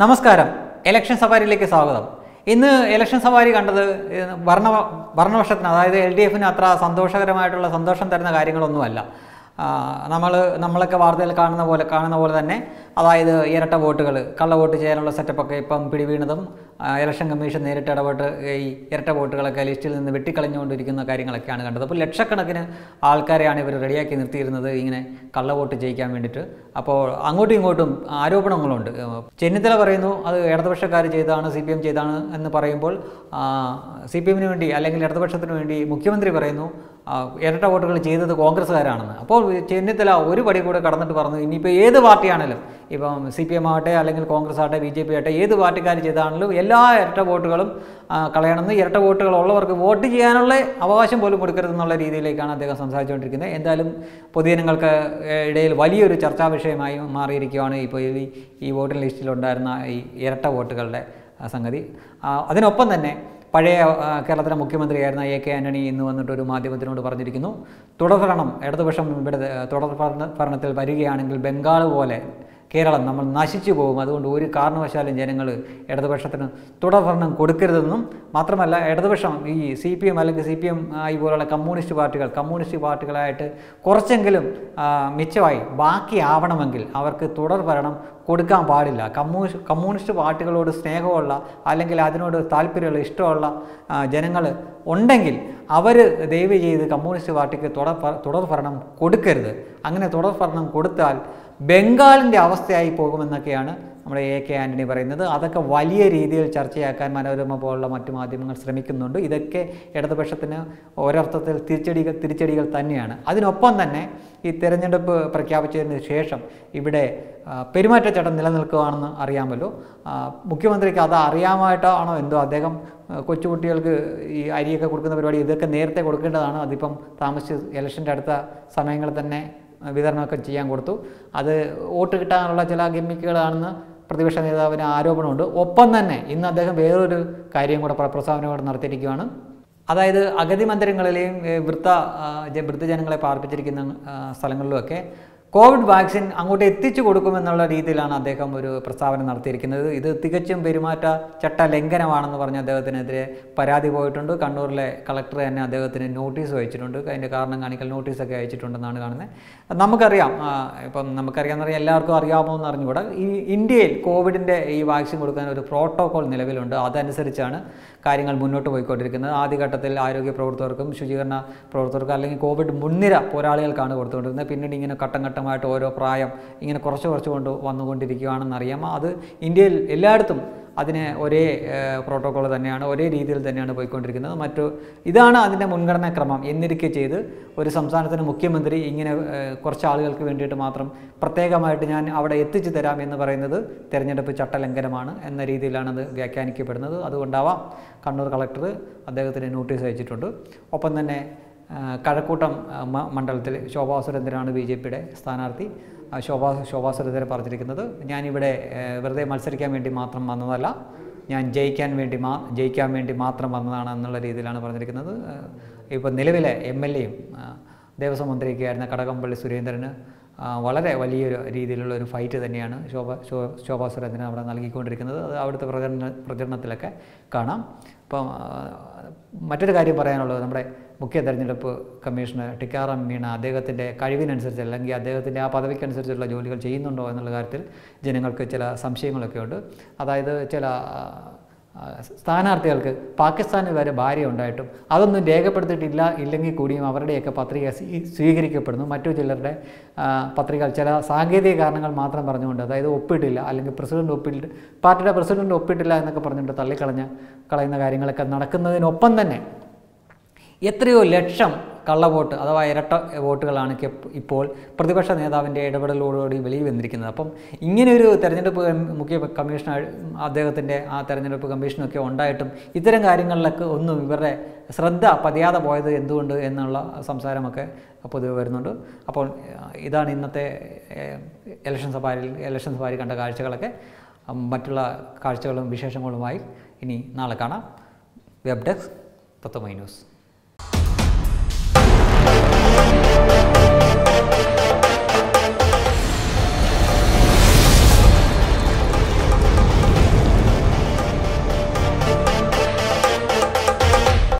നമസ്കാരം ഇലക്ഷൻ സവാരിയിലേക്ക് സ്വാഗതം ഇന്ന് ഇലക്ഷൻ സവാരി കണ്ടത് ഏഹ്, ഭരണ ഭരണപക്ഷത്തിന് അതായത് എൽ ഡി എഫിന് അത്ര സന്തോഷകരമായിട്ടുള്ള സന്തോഷം തരുന്ന കാര്യങ്ങളൊന്നുമല്ല നമ്മൾ നമ്മളൊക്കെ വാർത്തയിൽ കാണുന്ന പോലെ കാണുന്ന പോലെ തന്നെ അതായത് ഇരട്ട വോട്ടുകൾ കള്ള വോട്ട് ചെയ്യാനുള്ള സെറ്റപ്പൊക്കെ ഇപ്പം പിടിവീണതും ആ, ഇലക്ഷൻ കമ്മീഷൻ നേരിട്ട് ഇടപെട്ട് ഈ ഇരട്ട വോട്ടുകളൊക്കെ ലിസ്റ്റിൽ നിന്ന് വെട്ടിക്കളഞ്ഞുകൊണ്ടിരിക്കുന്ന കാര്യങ്ങളൊക്കെയാണ് കണ്ടത് അപ്പോൾ ലക്ഷക്കണക്കിന് ആൾക്കാരെയാണ് ഇവർ റെഡിയാക്കി നിർത്തിയിരുന്നത് ഇങ്ങനെ കള്ള വോട്ട് ജയിക്കാൻ വേണ്ടിയിട്ട് അപ്പോൾ അങ്ങോട്ടും ഇങ്ങോട്ടും ആരോപണങ്ങളുണ്ട് ഏഹ് ചെന്നിത്തല പറയുന്നു അത് ഇടതുപക്ഷക്കാർ ചെയ്താണ് സി പി എം ചെയ്താണ് എന്ന് പറയുമ്പോൾ സി പി എമ്മിന് വേണ്ടി അല്ലെങ്കിൽ ഇടതുപക്ഷത്തിന് വേണ്ടി മുഖ്യമന്ത്രി പറയുന്നു ആ, ഇരട്ട വോട്ടുകൾ ചെയ്തത് കോൺഗ്രസ്സുകാരാണെന്ന് അപ്പോൾ ചെന്നിത്തല ഒരു പടി കൂടെ കടന്നിട്ട് പറഞ്ഞു ഇനിയിപ്പോൾ ഏത് പാർട്ടിയാണെങ്കിലും ഇപ്പം സി പി എം ആവട്ടെ അല്ലെങ്കിൽ കോൺഗ്രസ് ആവട്ടെ ബി ജെ പി ആവട്ടെ ഏത് പാർട്ടിക്കാർ ചെയ്താണെങ്കിലും എല്ലാ ഇരട്ട വോട്ടുകളും ആ, കളയണമെന്ന് ഇരട്ട വോട്ടുകൾ ഉള്ളവർക്ക് വോട്ട് ചെയ്യാനുള്ള അവകാശം പോലും കൊടുക്കരുതെന്നുള്ള രീതിയിലേക്കാണ് അദ്ദേഹം സംസാരിച്ചുകൊണ്ടിരിക്കുന്നത് എന്തായാലും പൊതുജനങ്ങൾക്ക് ഏഹ്, ഇടയിൽ വലിയൊരു ചർച്ചാ വിഷയമായി മാറിയിരിക്കുകയാണ് ഇപ്പോൾ ഈ ഈ വോട്ടിംഗ് ലിസ്റ്റിലുണ്ടായിരുന്ന ഈ ഇരട്ട വോട്ടുകളുടെ ആ, സംഗതി ആ, അതിനൊപ്പം തന്നെ പഴയ ആ, കേരളത്തിലെ മുഖ്യമന്ത്രിയായിരുന്ന എ കെ ആന്റണി ഇന്ന് വന്നിട്ട് ഒരു മാധ്യമത്തിനോട് പറഞ്ഞിരിക്കുന്നു തുടർഭരണം ഇടതുപക്ഷം ഇവിടെ ഏഹ്, തുടർ ഭരണ- ഭരണത്തിൽ വരികയാണെങ്കിൽ ബംഗാൾ പോലെ കേരളം നമ്മൾ നശിച്ചു പോകും അതുകൊണ്ട് ഒരു കാരണവശാലും ജനങ്ങൾ ഇടതുപക്ഷത്തിന് തുടർഭരണം കൊടുക്കരുതെന്നും മാത്രമല്ല ഇടതുപക്ഷം ഈ സി പി എം അല്ലെങ്കിൽ സി പി എം ഈ പോലുള്ള കമ്മ്യൂണിസ്റ്റ് പാർട്ടികൾ കമ്മ്യൂണിസ്റ്റ് പാർട്ടികളായിട്ട് കുറച്ചെങ്കിലും ആ, മിച്ചമായി ബാക്കിയാവണമെങ്കിൽ അവർക്ക് തുടർ ഭരണം കൊടുക്കാൻ പാടില്ല കമ്മ്യൂണിസ്റ്റ് കമ്മ്യൂണിസ്റ്റ് പാർട്ടികളോട് സ്നേഹമുള്ള അല്ലെങ്കിൽ അതിനോട് താല്പര്യമുള്ള ഇഷ്ടമുള്ള ജനങ്ങൾ ഉണ്ടെങ്കിൽ അവർ ദയവ് ചെയ്ത് കമ്മ്യൂണിസ്റ്റ് പാർട്ടിക്ക് തുടർ ഭ- തുടർ ഭരണം കൊടുക്കരുത് അങ്ങനെ തുടർ ഭരണം കൊടുത്താൽ ബംഗാളിൻ്റെ അവസ്ഥയായി പോകുമെന്നൊക്കെയാണ് നമ്മുടെ എ കെ ആൻ്റണി പറയുന്നത് അതൊക്കെ വലിയ രീതിയിൽ ചർച്ചയാക്കാൻ മനോരമ പോലുള്ള മറ്റു മാധ്യമങ്ങൾ ശ്രമിക്കുന്നുണ്ട് ഇതൊക്കെ ഇടതുപക്ഷത്തിന് ഒരർത്ഥത്തിൽ തിരിച്ചടികൾ തിരിച്ചടികൾ തന്നെയാണ് അതിനൊപ്പം തന്നെ ഈ തെരഞ്ഞെടുപ്പ് പ്രഖ്യാപിച്ചതിന് ശേഷം ഇവിടെ ആ, പെരുമാറ്റച്ചട്ടം നിലനിൽക്കുകയാണെന്ന് അറിയാമല്ലോ ആ, മുഖ്യമന്ത്രിക്ക് അത് അറിയാമായിട്ടാണോ എന്തോ അദ്ദേഹം ആ, കൊച്ചുകുട്ടികൾക്ക് ഈ അരിയൊക്കെ കൊടുക്കുന്ന പരിപാടി ഇതൊക്കെ നേരത്തെ കൊടുക്കേണ്ടതാണ് അതിപ്പം താമസിച്ച് ഇലക്ഷൻ്റെ അടുത്ത സമയങ്ങളിൽ തന്നെ വിതരണമൊക്കെ ചെയ്യാൻ കൊടുത്തു അത് വോട്ട് കിട്ടാനുള്ള ചില ഗിമ്മിക്കുകളാണെന്ന് പ്രതിപക്ഷ നേതാവിന് ആരോപണമുണ്ട് ഒപ്പം തന്നെ ഇന്ന് അദ്ദേഹം വേറൊരു കാര്യം കൂടെ പ്ര- പ്രസ്താവന കൂടെ നടത്തിയിരിക്കുകയാണ് അതായത് അഗതി മന്ദിരങ്ങളിലെയും ഏഹ്, വൃത്ത ആ, ജ- വൃദ്ധജനങ്ങളെ പാർപ്പിച്ചിരിക്കുന്ന ആ, സ്ഥലങ്ങളിലുമൊക്കെ കോവിഡ് വാക്സിൻ അങ്ങോട്ട് എത്തിച്ചു കൊടുക്കുമെന്നുള്ള രീതിയിലാണ് അദ്ദേഹം ഒരു പ്രസ്താവന നടത്തിയിരിക്കുന്നത് ഇത് തികച്ചും പെരുമാറ്റ ചട്ട ലംഘനമാണെന്ന് പറഞ്ഞ് അദ്ദേഹത്തിനെതിരെ പരാതി പോയിട്ടുണ്ട് കണ്ണൂരിലെ കളക്ടർ തന്നെ അദ്ദേഹത്തിന് നോട്ടീസ് അയച്ചിട്ടുണ്ട് അതിൻ്റെ കാരണം കാണിക്കൽ നോട്ടീസൊക്കെ അയച്ചിട്ടുണ്ടെന്നാണ് കാണുന്നത് നമുക്കറിയാം ആ, ഇപ്പം നമുക്കറിയാമെന്ന് പറഞ്ഞാൽ എല്ലാവർക്കും അറിയാമോന്ന് അറിഞ്ഞുകൂടാ ഈ ഇന്ത്യയിൽ കോവിഡിൻ്റെ ഈ വാക്സിൻ കൊടുക്കാൻ ഒരു പ്രോട്ടോകോൾ നിലവിലുണ്ട് അതനുസരിച്ചാണ് കാര്യങ്ങൾ മുന്നോട്ട് പോയിക്കൊണ്ടിരിക്കുന്നത് ആദ്യഘട്ടത്തിൽ ആരോഗ്യ പ്രവർത്തകർക്കും ശുചീകരണ പ്രവർത്തകർക്കും അല്ലെങ്കിൽ കോവിഡ് മുൻനിര പോരാളികൾക്കാണ് കൊടുത്തുകൊണ്ടിരുന്നത് പിന്നീട് ഇങ്ങനെ ഘട്ടം ഘട്ടമായിട്ട് ഓരോ പ്രായം ഇങ്ങനെ കുറച്ച് കുറച്ച് കൊണ്ട് വന്നുകൊണ്ടിരിക്കുകയാണെന്നറിയാം അത് ഇന്ത്യയിൽ എല്ലായിടത്തും അതിന് ഒരേ പ്രോട്ടോകോൾ തന്നെയാണ് ഒരേ രീതിയിൽ തന്നെയാണ് പോയിക്കൊണ്ടിരിക്കുന്നത് മറ്റു ഇതാണ് അതിൻ്റെ മുൻഗണനാ ക്രമം എന്നിരിക്കെ ചെയ്ത് ഒരു സംസ്ഥാനത്തിന് മുഖ്യമന്ത്രി ഇങ്ങനെ ഏഹ്, കുറച്ച് ആളുകൾക്ക് വേണ്ടിയിട്ട് മാത്രം പ്രത്യേകമായിട്ട് ഞാൻ അവിടെ എത്തിച്ചു തരാം എന്ന് പറയുന്നത് തെരഞ്ഞെടുപ്പ് ചട്ടലംഘനമാണ് എന്ന രീതിയിലാണ് അത് വ്യാഖ്യാനിക്കപ്പെടുന്നത് അതുകൊണ്ടാവാം കണ്ണൂർ കളക്ടർ അദ്ദേഹത്തിന് നോട്ടീസ് അയച്ചിട്ടുണ്ട് ഒപ്പം തന്നെ ആ, കഴക്കൂട്ടം ആ, മ- മണ്ഡലത്തിൽ ശോഭാ സുരേന്ദ്രനാണ് ബി ജെ പിയുടെ സ്ഥാനാർത്ഥി ആ, ശോഭാ ശോഭാ സുരേന്ദ്രൻ പറഞ്ഞിരിക്കുന്നത് ഞാനിവിടെ ഏ, വെറുതെ മത്സരിക്കാൻ വേണ്ടി മാത്രം വന്നതല്ല ഞാൻ ജയിക്കാൻ വേണ്ടി മാ ജയിക്കാൻ വേണ്ടി മാത്രം വന്നതാണ് എന്നുള്ള രീതിയിലാണ് പറഞ്ഞിരിക്കുന്നത് ഇപ്പോൾ നിലവിലെ എം എൽ എയും ദേവസ്വം മന്ത്രിയൊക്കെ ആയിരുന്ന കടകംപള്ളി സുരേന്ദ്രന് ആ, വളരെ വലിയൊരു രീതിയിലുള്ള ഒരു ഫൈറ്റ് തന്നെയാണ് ശോഭ ശോ- ശോഭാ സുരേന്ദ്രൻ അവിടെ നൽകിക്കൊണ്ടിരിക്കുന്നത് അത് അവിടുത്തെ പ്രചരണ പ്രചരണത്തിലൊക്കെ കാണാം അപ്പം ആ, മറ്റൊരു കാര്യം പറയാനുള്ളത് നമ്മുടെ മുഖ്യ തെരഞ്ഞെടുപ്പ് കമ്മീഷണർ ടിക്കാറാം മീണ അദ്ദേഹത്തിൻ്റെ കഴിവിനനുസരിച്ച് അല്ലെങ്കിൽ അദ്ദേഹത്തിൻ്റെ ആ പദവിക്കനുസരിച്ചുള്ള ജോലികൾ ചെയ്യുന്നുണ്ടോ എന്നുള്ള കാര്യത്തിൽ ജനങ്ങൾക്ക് ചില സംശയങ്ങളൊക്കെ ഉണ്ട് അതായത് ചില ആ, സ്ഥാനാർത്ഥികൾക്ക് പാകിസ്ഥാനിൽ വരെ ഭാര്യ ഉണ്ടായിട്ടും അതൊന്നും രേഖപ്പെടുത്തിയിട്ടില്ല ഇല്ലെങ്കിൽ കൂടിയും അവരുടെയൊക്കെ പത്രിക സ്വീ- സ്വീകരിക്കപ്പെടുന്നു മറ്റു ചിലരുടെ ആ, പത്രികകൾ ചില സാങ്കേതിക കാരണങ്ങൾ മാത്രം പറഞ്ഞുകൊണ്ട് അതായത് ഒപ്പിട്ടില്ല അല്ലെങ്കിൽ പ്രസിഡന്റ് ഒപ്പിട്ട് പാർട്ടിയുടെ പ്രസിഡന്റ് ഒപ്പിട്ടില്ല എന്നൊക്കെ പറഞ്ഞിട്ട് തള്ളിക്കളഞ്ഞ കളയുന്ന കാര്യങ്ങളൊക്കെ നടക്കുന്നതിനൊപ്പം തന്നെ എത്രയോ ലക്ഷം കള്ളവോട്ട് അഥവാ ഇരട്ട വോട്ടുകളാണ് കെ- ഇപ്പോൾ പ്രതിപക്ഷ നേതാവിൻ്റെ ഇടപെടലോടുകൂടി വെളിയിൽ വന്നിരിക്കുന്നത് അപ്പം ഇങ്ങനെയൊരു തെരഞ്ഞെടുപ്പ് കം- മുഖ്യ കമ്മീഷണർ അദ്ദേഹത്തിൻ്റെ ആ തെരഞ്ഞെടുപ്പ് കമ്മീഷനൊക്കെ ഉണ്ടായിട്ടും ഇത്തരം കാര്യങ്ങളിലൊക്കെ ഒന്നും ഇവരുടെ ശ്രദ്ധ പതിയാതെ പോയത് എന്തുകൊണ്ട് എന്നുള്ള സംസാരമൊക്കെ പൊതുവെ വരുന്നുണ്ട് അപ്പോൾ ഏഹ്, ഇതാണ് ഇന്നത്തെ ഏഹ്, ഇലക്ഷൻ സഭാരിൽ ഇലക്ഷൻ സഭാരി കണ്ട കാഴ്ചകളൊക്കെ ഉം, മറ്റുള്ള കാഴ്ചകളും വിശേഷങ്ങളുമായി ഇനി നാളെ കാണാം വെബ് ഡെസ്ക് തത്വമൈ ന്യൂസ്